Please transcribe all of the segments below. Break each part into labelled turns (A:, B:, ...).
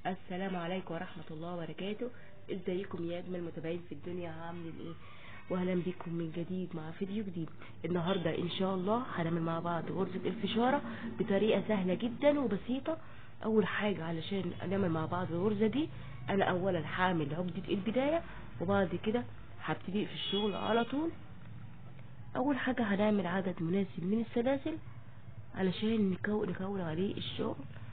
A: السلام عليكم ورحمة الله وبركاته ازيكم يا اجمل متابعين في الدنيا عاملين ايه واهلا بكم من جديد مع فيديو جديد النهاردة ان شاء الله هنعمل مع بعض غرزة الفشارة بطريقة سهلة جدا وبسيطة اول حاجة علشان نعمل مع بعض الغرزة دي انا اولا هعمل عقدة البداية وبعد كده هبتدي في الشغل على طول اول حاجة هنعمل عدد مناسب من السلاسل علشان نكون نكون عليه الشغل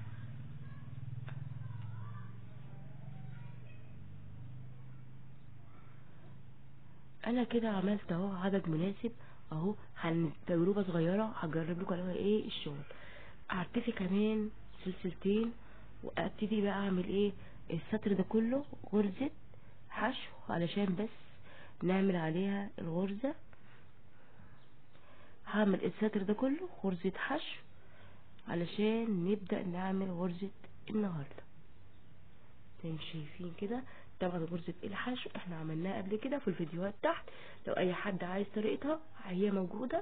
A: انا كده عملت اهو عدد مناسب اهو هن تجربه صغيره هجرب لكم عليها ايه الشغل هرتفي كمان سلسلتين وابتدي بقى اعمل ايه السطر ده كله غرزه حشو علشان بس نعمل عليها الغرزه هعمل السطر ده كله غرزه حشو علشان نبدا نعمل غرزه النهارده زي ما شايفين كده طبعا غرزة الحشو احنا عملناها قبل كده في الفيديوهات تحت لو اي حد عايز طريقتها هي موجودة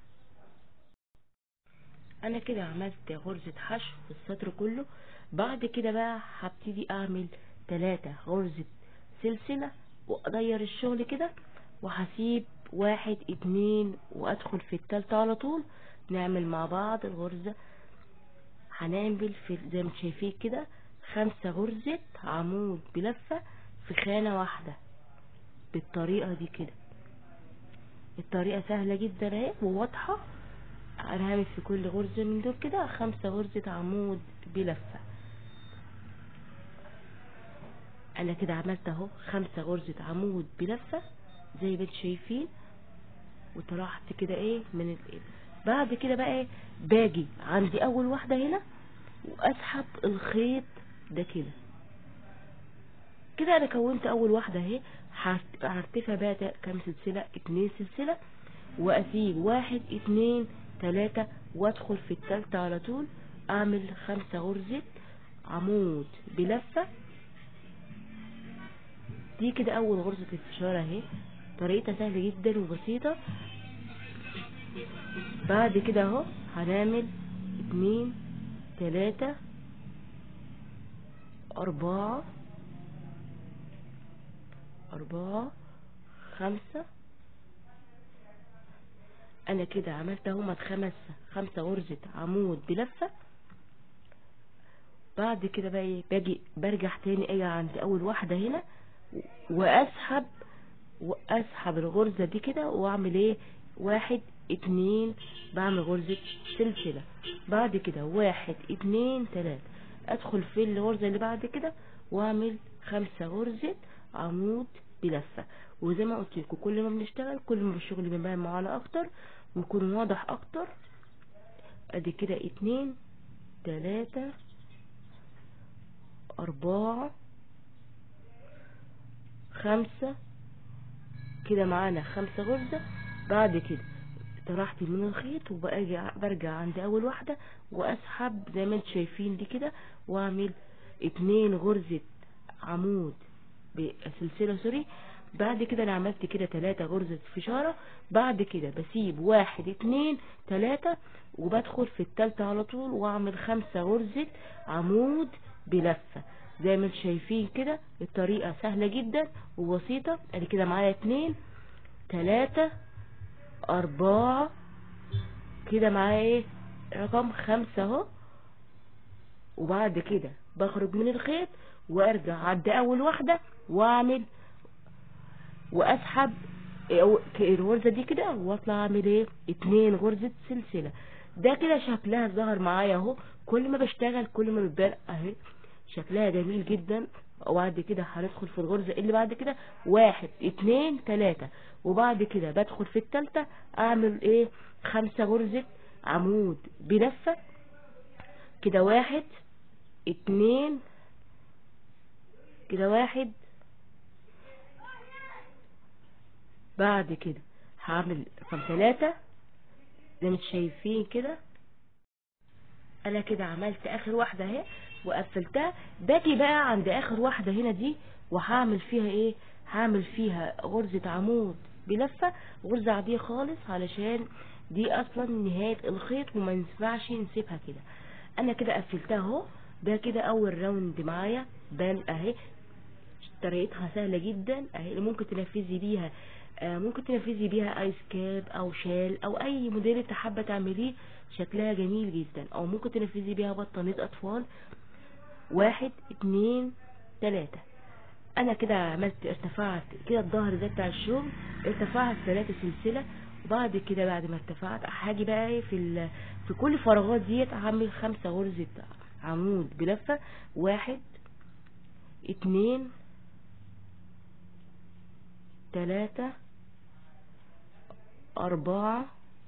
A: انا كده عملت غرزة حشو في السطر كله بعد كده بقى هبتدي اعمل تلاتة غرزة سلسلة واغير الشغل كده وهسيب واحد اتنين وادخل في التالتة على طول نعمل مع بعض الغرزة هنعمل في زي ما شايفين كده خمسة غرزة عمود بلفة في خانة واحدة بالطريقة دي كده الطريقة سهلة جدا اهي وواضحة انا هعمل في كل غرزة من دول كده خمسة غرزة عمود بلفة انا كده عملت اهو خمسة غرزة عمود بلفة زي ما انتم شايفين وطلعت كده ايه من ال... بعد كده بقى ايه باجي عندي اول واحدة هنا واسحب الخيط ده كده كده انا كونت اول واحدة اهي هرتفع بقى كام سلسلة اتنين سلسلة واسيب واحد اتنين تلاتة وادخل في التالتة على طول اعمل خمسة غرزة عمود بلفة دي كده اول غرزة الفشارة اهي طريقتها سهلة جدا وبسيطة بعد كده اهو هنعمل اتنين تلاتة أربعة أربعة خمسة أنا كده عملت اهو خمس خمسة غرزة عمود بلفة بعد كده بقى ايه باجي برجع تاني اجي عند أول واحدة هنا وأسحب وأسحب الغرزة دي كده وأعمل ايه واحد اتنين بعمل غرزة سلسلة بعد كده واحد اتنين تلاتة ادخل في الغرزة اللي بعد كده واعمل خمسة غرزة عمود بلفة وزي ما قلت لكم كل ما بنشتغل كل ما الشغل بيبان معانا اكتر ويكون واضح اكتر ادي كده اتنين تلاتة اربعة خمسة كده معانا خمسة غرزة بعد كده طرحت من الخيط وبرجع برجع عند اول واحدة واسحب زي ما انتم شايفين دي كده واعمل اتنين غرزة عمود بسلسلة سوري بعد كده انا عملت كده تلاتة غرزة فشارة بعد كده بسيب واحد اتنين تلاتة وبدخل في التالتة على طول واعمل خمسة غرزة عمود بلفة زي ما انتم شايفين كده الطريقة سهلة جدا وبسيطة ادي كده معايا اتنين تلاتة أربعة كده معايا ايه رقم خمسة اهو وبعد كده بخرج من الخيط وارجع عند اول واحدة واعمل واسحب الغرزة دي كده واطلع اعمل ايه اتنين غرزة سلسلة ده كده شكلها ظهر معايا اهو كل ما بشتغل كل ما بتبان اهي شكلها جميل جدا وبعد كده هندخل في الغرزة اللي بعد كده واحد اتنين تلاتة وبعد كده بدخل في التالتة اعمل ايه خمسة غرزة عمود بلفة كده واحد اتنين كده واحد بعد كده هعمل رقم ثلاثة زي ما شايفين كده انا كده عملت اخر واحدة اهي وقفلتها باجي بقى عند اخر واحدة هنا دي وهعمل فيها ايه هعمل فيها غرزة عمود بلفة غرزة عادية خالص علشان دي اصلا نهاية الخيط وما ينفعش نسيبها كده انا كده قفلتها اهو ده كده اول راوند معايا بان اهي طريقتها سهلة جدا اهي ممكن تنفذي بيها آه ممكن تنفذي بيها ايس كاب او شال او اي موديل انت حابة تعمليه شكلها جميل جدا او ممكن تنفذي بيها بطانية اطفال واحد اتنين تلاتة انا كده عملت ارتفعت كده الظهر ده بتاع الشغل ارتفعت ثلاثة سلسلة وبعد كده بعد ما ارتفعت هاجي بقى ايه في ال... في كل فراغات ديت هعمل خمسة غرزة عمود بلفة واحد اتنين تلاتة أربعة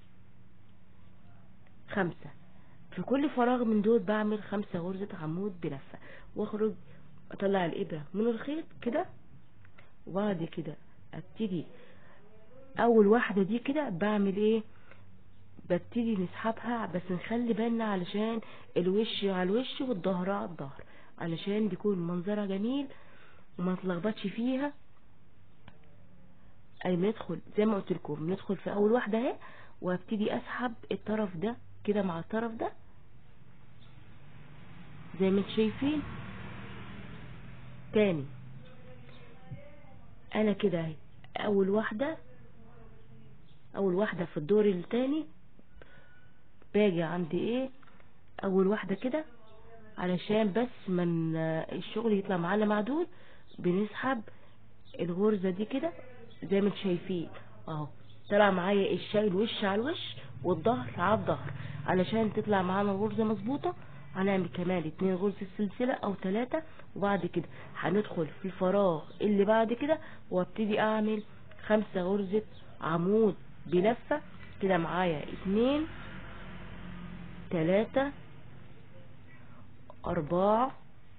A: خمسة في كل فراغ من دول بعمل خمسة غرزة عمود بلفة واخرج اطلع الابرة من الخيط كده وبعد كده ابتدي اول واحدة دي كده بعمل ايه ببتدي نسحبها بس نخلي بالنا علشان الوش على الوش والظهر على الظهر علشان بيكون منظرها جميل وما نتلخبطش فيها اي بندخل زي ما قلت لكم بندخل في اول واحده اهي وابتدي اسحب الطرف ده كده مع الطرف ده زي ما انتم شايفين تاني انا كده اهي اول واحده اول واحده في الدور التاني باجي عند ايه اول واحده كده علشان بس من الشغل يطلع معانا معدول بنسحب الغرزه دي كده زي ما انتم شايفين اهو طلع معايا الشاي الوش على الوش والظهر على الظهر علشان تطلع معانا الغرزه مظبوطه هنعمل كمان اتنين غرزة سلسلة او تلاتة وبعد كده هندخل في الفراغ اللي بعد كده وابتدي اعمل خمسة غرزة عمود بلفة كده معايا اتنين تلاتة اربعة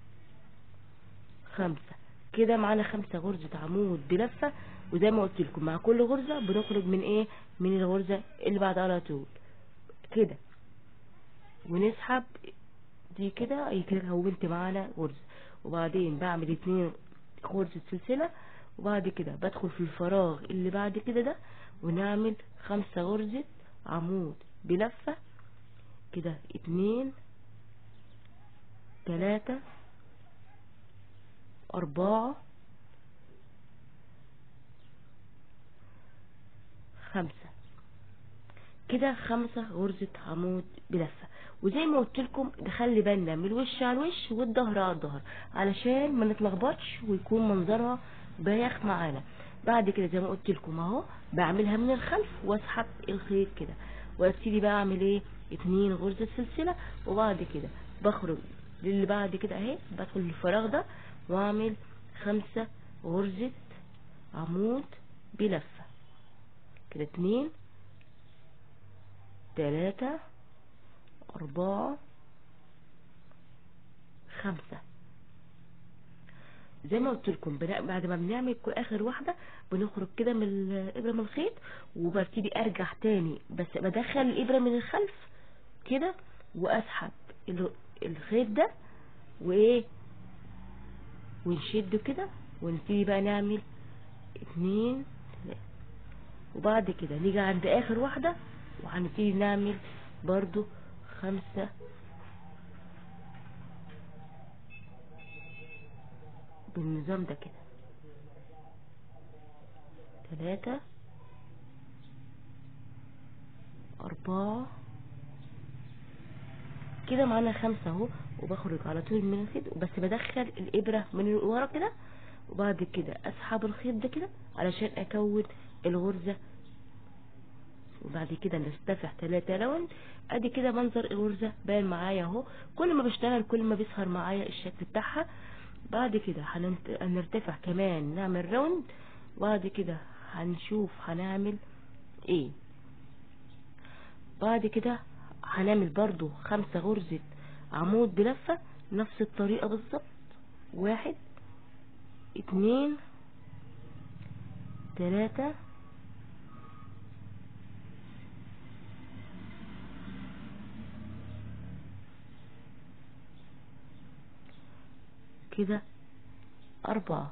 A: خمسة كده معانا خمسة غرزة عمود بلفة وزي ما قلت لكم مع كل غرزة بنخرج من ايه من الغرزة اللي بعدها على طول كده ونسحب دي كده اي كده كونت معانا غرزة وبعدين بعمل اتنين غرزة سلسلة وبعد كده بدخل في الفراغ اللي بعد كده ده ونعمل خمسة غرزة عمود بلفة كده اتنين تلاتة اربعة خمسة كده خمسة غرزة عمود بلفة وزي ما قلت لكم نخلي بالنا من الوش على الوش والظهر على الظهر علشان ما نتلخبطش ويكون منظرها بايخ معانا بعد كده زي ما قلت لكم اهو بعملها من الخلف واسحب الخيط كده وابتدي بقى اعمل ايه اتنين غرزة سلسلة وبعد كده بخرج للي بعد كده اهي بدخل الفراغ ده واعمل خمسة غرزة عمود بلفة كده اتنين تلاتة أربعة خمسة زي ما قلت لكم بعد ما بنعمل اخر واحده بنخرج كده من الابره من الخيط وببتدي ارجع تاني بس بدخل الابره من الخلف كده واسحب الخيط ده وايه ونشده كده ونبتدي بقى نعمل اتنين تلاته وبعد كده نيجي عند اخر واحده وهنبتدي نعمل برضو خمسة بالنظام ده كده تلاتة أربعة كده معانا خمسة اهو وبخرج على طول من الخيط بس بدخل الإبرة من ورا كده وبعد كده أسحب الخيط ده كده علشان أكون الغرزة وبعد كده نستفح تلاتة راوند ادي كده منظر الغرزة باين معايا اهو كل ما بشتغل كل ما بيظهر معايا الشكل بتاعها بعد كده هنرتفع كمان نعمل راوند بعد كده هنشوف هنعمل ايه بعد كده هنعمل برضو خمسة غرزة عمود بلفة نفس الطريقة بالظبط واحد اتنين تلاتة كده أربعة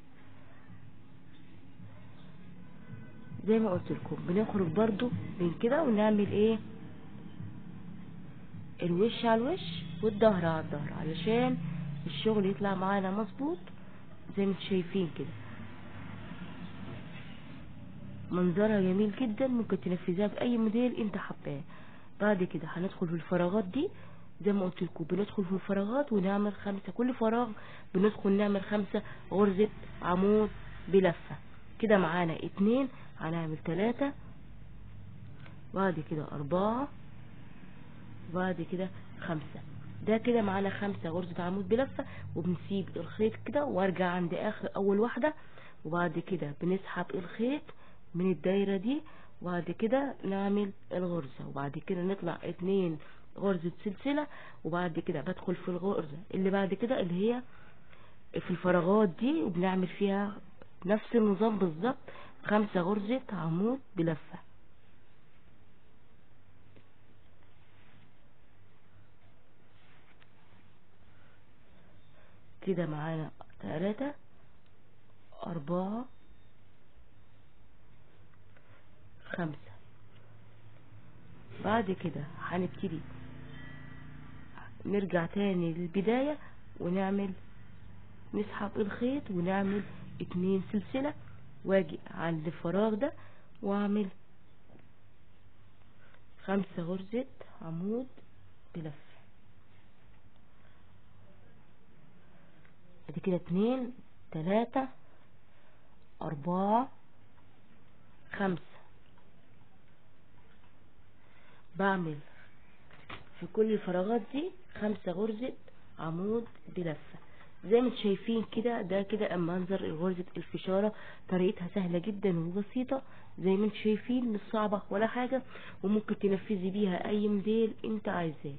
A: زي ما قلت لكم بنخرج برضو من كده ونعمل ايه الوش على الوش والظهر على الظهر علشان الشغل يطلع معانا مظبوط زي ما انتم شايفين كده منظرها جميل جدا ممكن تنفذها باي موديل انت حباه بعد كده هندخل في الفراغات دي زي ما قلت لكم بندخل في الفراغات ونعمل خمسة كل فراغ بندخل نعمل خمسة غرزة عمود بلفة كده معانا اتنين هنعمل تلاتة بعد كده اربعة بعد كده خمسة ده كده معانا خمسة غرزة عمود بلفة وبنسيب الخيط كده وارجع عند اخر اول واحدة وبعد كده بنسحب الخيط من الدايرة دي وبعد كده نعمل الغرزة وبعد كده نطلع اتنين غرزة سلسلة وبعد كده بدخل في الغرزة اللي بعد كده اللي هي في الفراغات دي وبنعمل فيها نفس النظام بالظبط خمسة غرزة عمود بلفة كده معانا تلاتة أربعة خمسة بعد كده هنبتدي نرجع تاني للبداية ونعمل نسحب الخيط ونعمل اتنين سلسلة واجي عند الفراغ ده واعمل خمسة غرزة عمود بلف ادي كده اتنين تلاتة اربعة خمسة بعمل في كل الفراغات دي خمسة غرزة عمود بلفة زي ما انتم شايفين كده ده كده منظر غرزة الفشارة طريقتها سهلة جدا وبسيطة زي ما انتم شايفين مش صعبة ولا حاجة وممكن تنفذي بيها اي موديل انت عايزاه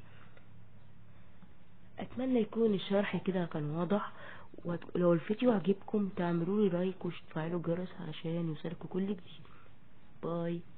A: اتمنى يكون الشرح كده كان واضح ولو الفيديو عجبكم تعملوا لي لايك وتفعلوا الجرس علشان يوصلكوا كل جديد باي